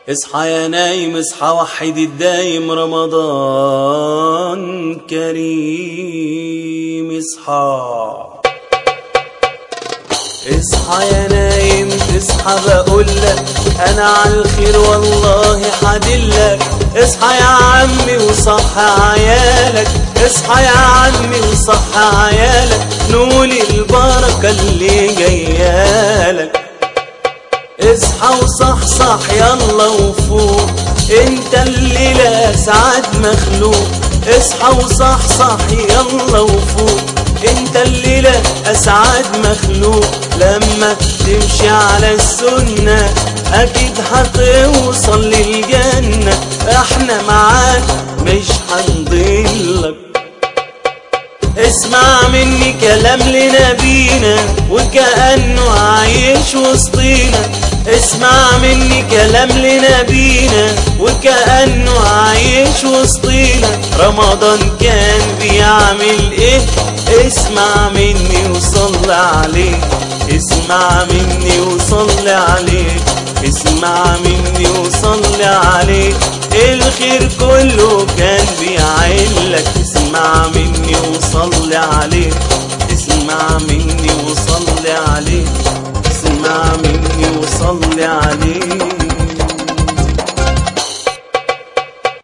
اصحى يا نايم اصحى وحد الدايم رمضان كريم اصحى اصحى يا نايم اصحى بقولك انا على الخير والله حدلك اصحى يا عمي وصح عيالك اصحى يا عمي وصح عيالك نقول البركة اللي جايالك اصحى وصحصح يلا وفوق انت الليلة سعد مخلوق اصحى وصحصح يلا وفوق انت الليلة اسعد مخلوق لما تمشي على السنة اكيد هتوصل للجنة احنا معاك مش هنضلك اسمع مني كلام لنبينا وكأنه عايش وسطينا اسمع مني كلام لنبينا وكأنه عايش وسطينا رمضان كان بيعمل ايه اسمع مني وصل عليه اسمع مني وصل عليه اسمع مني وصل عليه الخير كله كان بيعلك اسمع مني وصل عليه اسمع مني وصل عليه اسمع مني وصل عليه